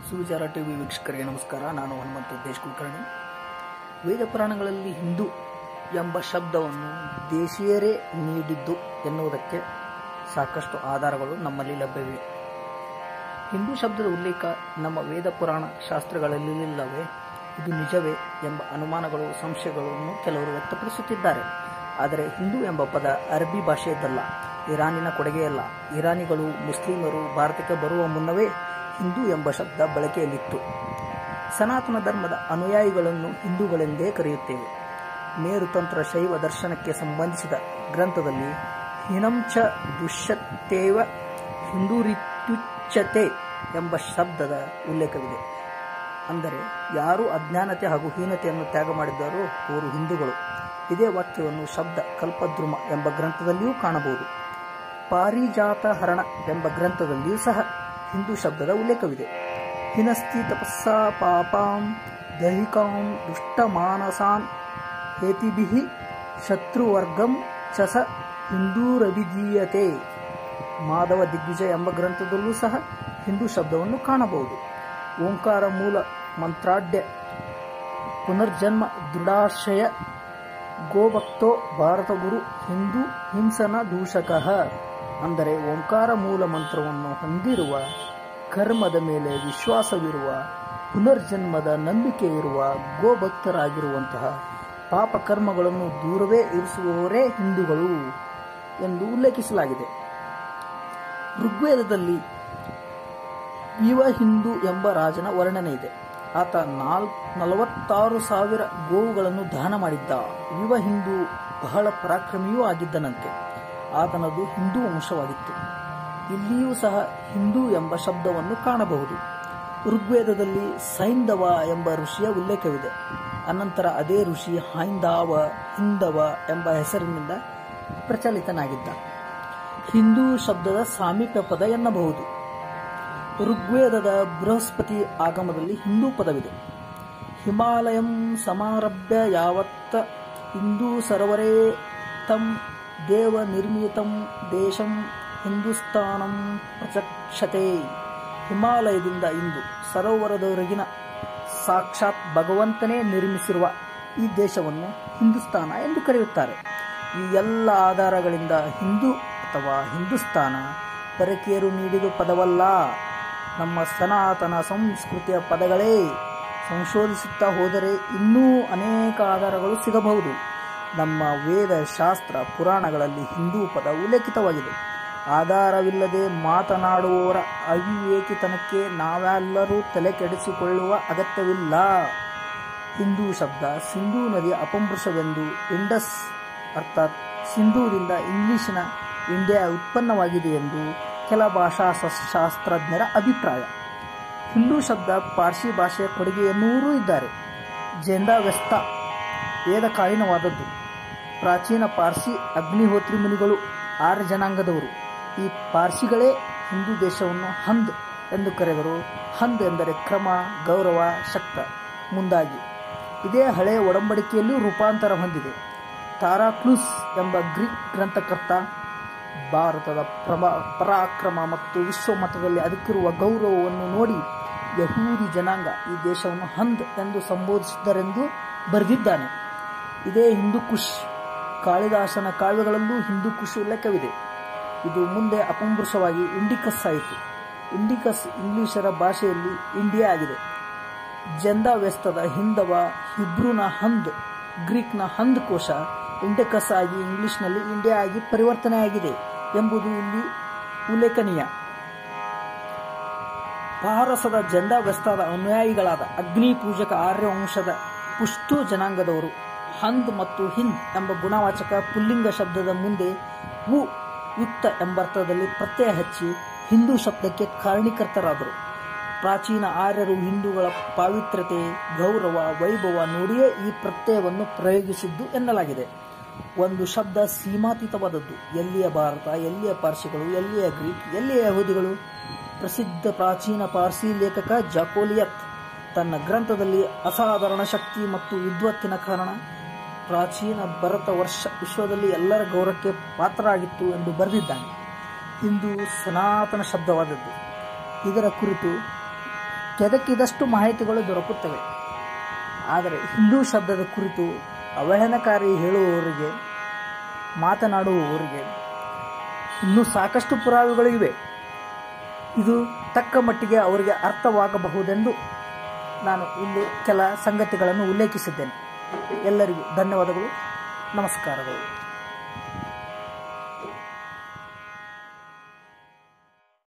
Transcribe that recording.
ಸುವಿಚಾರ TV ವೀಕ್ಷಕರಿಗೆ ನಮಸ್ಕಾರ ನಾನು ಹನುಮಂತ ದೇಶ್ ಕುಲಕರ್ಣಿ ವೇದ ಪುರಾಣಗಳಲ್ಲಿ ಹಿಂದೂ ಎಂಬ ಶಬ್ದವನ್ನು ದೇಶೀಯರೇ ನೀಡಿದ್ದು ಎನ್ನುವುದಕ್ಕೆ ಸಾಕಷ್ಟು ಆಧಾರಗಳು ನಮ್ಮಲ್ಲಿ ಲಭ್ಯವಿವೆ ಹಿಂದೂ ಶಬ್ದದ ಉಲ್ಲೇಖ ನಮ್ಮ ವೇದ ಪುರಾಣ ಶಾಸ್ತ್ರಗಳಲ್ಲಿಲ್ಲವೇ ಇದು ನಿಜವೇ ಎಂಬ ಅನುಮಾನಗಳು ಸಂಶಯಗಳನ್ನು ಕೆಲವರು ವ್ಯಕ್ತಪಡಿಸುತ್ತಿದ್ದಾರೆ ಆದರೆ ಹಿಂದೂ ಎಂಬ ಪದ ಅರಬ್ಬಿ ಭಾಷೆಯದ್ದಲ್ಲ ಇರಾನಿನ ಕೊಡುಗೆಯಲ್ಲ ಇರಾನಿಗಳು ಮುಸ್ಲಿಮರು ಭಾರತಕ್ಕೆ ಬರುವ ಮುನ್ನವೇ ಹಿಂದೂ ಎಂಬ ಶಬ್ದ ಬಳಕೆಯಲ್ಲಿತ್ತು ಸನಾತನ ಧರ್ಮದ ಅನುಯಾಯಿಗಳನ್ನು ಹಿಂದೂಗಳೆಂದೇ ಕರೆಯುತ್ತೇವೆ ಮೇರುತಂತ್ರ ಶೈವ ದರ್ಶನಕ್ಕೆ ಸಂಬಂಧಿಸಿದ ಗ್ರಂಥದಲ್ಲಿ ಹಿನಂಚ ದುಷ್ಯತ್ತೇವ ಹಿಂದೂರಿತ್ಯುಚ್ಯತೆ ಎಂಬ ಶಬ್ದದ ಉಲ್ಲೇಖವಿದೆ ಅಂದರೆ ಯಾರು ಅಜ್ಞಾನತೆ ಹಾಗೂ ಹೀನತೆಯನ್ನು ತ್ಯಾಗ ಮಾಡಿದ್ದಾರೋ ಅವರು ಹಿಂದೂಗಳು ಇದೇ ವಾಕ್ಯವನ್ನು ಶಬ್ದ ಕಲ್ಪದ್ರುಮ ಎಂಬ ಗ್ರಂಥದಲ್ಲಿಯೂ ಕಾಣಬಹುದು ಪಾರಿಜಾತ ಹರಣ ಎಂಬ ಗ್ರಂಥದಲ್ಲಿಯೂ ಸಹ ಹಿಂದೂ ಶಬ್ದದ ಉಲ್ಲೇಖವಿದೆ ಹಿನಸ್ತಿ ತಪಸ್ಸಾ ಪಾಪಾಂ ದೈಹಿಕಾಂ ದುಷ್ಟಮಾನಸಾನ್ ಹೇತಿಭಿ ಶತ್ರುವರ್ಗಂ ಚಸ ಹಿಂದೂರಭಿಧೀಯತೆ ಮಾಧವ ದಿಗ್ವಿಜಯ ಎಂಬ ಗ್ರಂಥದಲ್ಲೂ ಸಹ ಹಿಂದೂ ಶಬ್ದವನ್ನು ಕಾಣಬಹುದು ಓಂಕಾರ ಮೂಲ ಮಂತ್ರಾಢ್ಯ ಪುನರ್ಜನ್ಮ ದೃಢಾಶಯ ಗೋಭಕ್ತೋ ಭಾರತ ಗುರು ಹಿಂದೂ ಹಿಂಸನ ದೂಷಕಃ ಅಂದರೆ ಓಂಕಾರ ಮೂಲ ಮಂತ್ರವನ್ನು ಹೊಂದಿರುವ ಕರ್ಮದ ಮೇಲೆ ವಿಶ್ವಾಸವಿರುವ ಪುನರ್ಜನ್ಮದ ನಂಬಿಕೆ ಇರುವ ಗೋಭಕ್ತರಾಗಿರುವಂತಹ ಪಾಪ ಕರ್ಮಗಳನ್ನು ದೂರವೇ ಇರಿಸುವವರೇ ಹಿಂದೂಗಳು ಎಂದು ಉಲ್ಲೇಖಿಸಲಾಗಿದೆ ಋಗ್ವೇದದಲ್ಲಿ ಯುವ ಹಿಂದೂ ಎಂಬ ರಾಜನ ವರ್ಣನೆ ಇದೆ ಆತ ನಾಲ್ ನಲವತ್ತಾರು ಸಾವಿರ ಗೋವುಗಳನ್ನು ದಾನ ಮಾಡಿದ್ದ ಯುವ ಹಿಂದೂ ಬಹಳ ಪರಾಕ್ರಮಿಯೂ ಆಗಿದ್ದನಂತೆ ಆತನದು ಹಿಂದೂ ವಂಶವಾಗಿತ್ತು ಇಲ್ಲಿಯೂ ಸಹ ಹಿಂದೂ ಎಂಬ ಶಬ್ದವನ್ನು ಕಾಣಬಹುದು ಋಗ್ವೇದದಲ್ಲಿ ಸೈಂಧವ ಎಂಬ ಋಷಿಯ ಉಲ್ಲೇಖವಿದೆ ಅನಂತರ ಅದೇ ಋಷಿ ಹೈಂದಾವ ಹಿಂದವ ಎಂಬ ಹೆಸರಿನಿಂದ ಪ್ರಚಲಿತನಾಗಿದ್ದ ಹಿಂದೂ ಶಬ್ದದ ಸಾಮೀಪ್ಯ ಪದ ಎನ್ನಬಹುದು ಋಗ್ವೇದದ ಬೃಹಸ್ಪತಿ ಆಗಮದಲ್ಲಿ ಹಿಂದೂ ಪದವಿದೆ ಹಿಮಾಲಯಂ ಸಮಾರಭ್ಯ ಯಾವತ್ತ ಹಿಂದೂ ಸರೋವರೇ ತಂ ದೇವ ನಿರ್ಮಿತಂ ದೇಶಂ ಹಿಂದೂಸ್ತಾನಂ ಪ್ರಚಕ್ಷತೆ ಹಿಮಾಲಯದಿಂದ ಇಂದು ಸರೋವರದವರೆಗಿನ ಸಾಕ್ಷಾತ್ ಭಗವಂತನೇ ನಿರ್ಮಿಸಿರುವ ಈ ದೇಶವನ್ನು ಹಿಂದೂಸ್ತಾನ ಎಂದು ಕರೆಯುತ್ತಾರೆ ಈ ಎಲ್ಲ ಆಧಾರಗಳಿಂದ ಹಿಂದೂ ಅಥವಾ ಹಿಂದೂಸ್ತಾನ ಪರಕೀಯರು ನೀಡಿದ ಪದವಲ್ಲ ನಮ್ಮ ಸನಾತನ ಸಂಸ್ಕೃತಿಯ ಪದಗಳೇ ಸಂಶೋಧಿಸುತ್ತಾ ಹೋದರೆ ಇನ್ನೂ ಅನೇಕ ಆಧಾರಗಳು ಸಿಗಬಹುದು ನಮ್ಮ ವೇದ ಶಾಸ್ತ್ರ ಪುರಾಣಗಳಲ್ಲಿ ಹಿಂದೂ ಪದ ಉಲ್ಲೇಖಿತವಾಗಿದೆ ಆಧಾರವಿಲ್ಲದೆ ಮಾತನಾಡುವವರ ಅವಿವೇಕಿತನಕ್ಕೆ ನಾವೆಲ್ಲರೂ ತಲೆ ಕೆಡಿಸಿಕೊಳ್ಳುವ ಅಗತ್ಯವಿಲ್ಲ ಹಿಂದೂ ಶಬ್ದ ಸಿಂಧೂ ನದಿಯ ಅಪಂಪುರುಷವೆಂದು ಇಂಡಸ್ ಅರ್ಥಾತ್ ಸಿಂಧೂರಿಂದ ಇಂಗ್ಲಿಶಿನ ಇಂಡಿಯಾ ಉತ್ಪನ್ನವಾಗಿದೆ ಎಂದು ಕೆಲ ಭಾಷಾ ಶಾಸ್ತ್ರಜ್ಞರ ಅಭಿಪ್ರಾಯ ಹಿಂದೂ ಶಬ್ದ ಪಾರ್ಸಿ ಭಾಷೆಯ ಕೊಡುಗೆ ಎನ್ನುವರೂ ಇದ್ದಾರೆ ಜೇಂದಾವೆಸ್ತ ವೇದಕಾಲೀನವಾದದ್ದು ಪ್ರಾಚೀನ ಪಾರ್ಸಿ ಅಗ್ನಿಹೋತ್ರಿ ಮುನಿಗಳು ಆರ್ಯ ಜನಾಂಗದವರು ಈ ಪಾರ್ಸಿಗಳೇ ಹಿಂದೂ ದೇಶವನ್ನು ಹಂದ್ ಎಂದು ಕರೆದರು ಹಂದ್ ಎಂದರೆ ಕ್ರಮ ಗೌರವ ಶಕ್ತ ಮುಂದಾಗಿ ಇದೇ ಹಳೆಯ ಒಡಂಬಡಿಕೆಯಲ್ಲೂ ರೂಪಾಂತರ ಹೊಂದಿದೆ ತಾರಾಕ್ಲೂಸ್ ಎಂಬ ಗ್ರೀಕ್ ಗ್ರಂಥಕರ್ತ ಭಾರತದ ಪ್ರಮ ಪರಾಕ್ರಮ ಮತ್ತು ವಿಶ್ವಮಟ್ಟದಲ್ಲಿ ಅದಕ್ಕಿರುವ ಗೌರವವನ್ನು ನೋಡಿ ಯಹೂದಿ ಜನಾಂಗ ಈ ದೇಶವನ್ನು ಹಂದ್ ಎಂದು ಸಂಬೋಧಿಸಿದ್ದರೆಂದು ಬರೆದಿದ್ದಾನೆ ಇದೇ ಹಿಂದೂ ಕುಶ್ ಕಾಳಿದಾಸನ ಕಾವ್ಯಗಳಲ್ಲೂ ಹಿಂದೂ ಕುಶ್ ಉಲ್ಲೇಖವಿದೆ ಇದು ಮುಂದೆ ಅಪಂಪುರುಷವಾಗಿ ಇಂಡಿಕಸ್ ಆಯಿತು ಇಂಡಿಕಸ್ ಇಂಗ್ಲಿಷರ ಭಾಷೆಯಲ್ಲಿ ಇಂಡಿಯಾ ಆಗಿದೆ ಜಂದಾವೆಸ್ತದ ಹಿಂದವ ಹಿಬ್ರೂನ ಹಂದ್ ಗ್ರೀಕ್ನ ಹಂದ್ ಕೋಶ ಇಂಡಿಕಸ್ ಆಗಿ ಇಂಗ್ಲಿಷ್ನಲ್ಲಿ ಇಂಡಿಯಾ ಆಗಿ ಪರಿವರ್ತನೆಯಾಗಿದೆ ಎಂಬುದು ಇಲ್ಲಿ ಉಲ್ಲೇಖನೀಯ ಪಾರಸದ ಜಂದಾವೆಸ್ತಾದ ಅನುಯಾಯಿಗಳಾದ ಅಗ್ನಿ ಪೂಜಕ ಆರ್ಯ ವಂಶದ ಪುಷ್ಟು ಜನಾಂಗದವರು ಹಂದ್ ಮತ್ತು ಹಿಂದ್ ಎಂಬ ಗುಣವಾಚಕ ಪುಲ್ಲಿಂಗ ಶಬ್ದದ ಮುಂದೆ ವು ಯುಕ್ತ ಎಂಬರ್ಥದಲ್ಲಿ ಪ್ರತ್ಯಯ ಹಚ್ಚಿ ಹಿಂದೂ ಶಬ್ದಕ್ಕೆ ಕಾರಣೀಕರ್ತರಾದರು ಪ್ರಾಚೀನ ಆರ್ಯರು ಹಿಂದೂಗಳ ಪಾವಿತ್ರ್ಯತೆ ಗೌರವ ವೈಭವ ನೋಡಿಯೇ ಈ ಪ್ರತ್ಯಯವನ್ನು ಪ್ರಯೋಗಿಸಿದ್ದು ಎನ್ನಲಾಗಿದೆ ಒಂದು ಶಬ್ದ ಸೀಮಾತೀತವಾದದ್ದು ಎಲ್ಲಿಯ ಭಾರತ ಎಲ್ಲಿಯ ಪಾರ್ಸಿಗಳು ಎಲ್ಲಿಯ ಗ್ರೀಕ್ ಎಲ್ಲಿಯ ಯಹೂದಿಗಳು ಪ್ರಸಿದ್ಧ ಪ್ರಾಚೀನ ಪಾರ್ಸಿ ಲೇಖಕ ಜಾಕೋಲಿಯತ್ ತನ್ನ ಗ್ರಂಥದಲ್ಲಿ ಅಸಾಧಾರಣ ಶಕ್ತಿ ಮತ್ತು ವಿದ್ವತ್ತಿನ ಕಾರಣ ಪ್ರಾಚೀನ ಭರತ ವರ್ಷ ವಿಶ್ವದಲ್ಲಿ ಎಲ್ಲರ ಗೌರವಕ್ಕೆ ಪಾತ್ರರಾಗಿತ್ತು ಎಂದು ಬರೆದಿದ್ದಾನೆ ಹಿಂದೂ ಸನಾತನ ಶಬ್ದವಾದದ್ದು ಇದರ ಕುರಿತು ಕೆದಕಿದಷ್ಟು ಮಾಹಿತಿಗಳು ದೊರಕುತ್ತವೆ ಆದರೆ ಹಿಂದೂ ಶಬ್ದದ ಕುರಿತು ಅವಹೇಳನಕಾರಿ ಹೇಳುವವರಿಗೆ ಮಾತನಾಡುವವರಿಗೆ ಇನ್ನೂ ಸಾಕಷ್ಟು ಪುರಾವೆಗಳು ಇವೆ ಇದು ತಕ್ಕ ಮಟ್ಟಿಗೆ ಅವರಿಗೆ ಅರ್ಥವಾಗಬಹುದೆಂದು ನಾನು ಇಲ್ಲಿ ಕೆಲ ಸಂಗತಿಗಳನ್ನು ಉಲ್ಲೇಖಿಸಿದ್ದೇನೆ ಎಲ್ಲರಿಗೂ ಧನ್ಯವಾದಗಳು ನಮಸ್ಕಾರಗಳು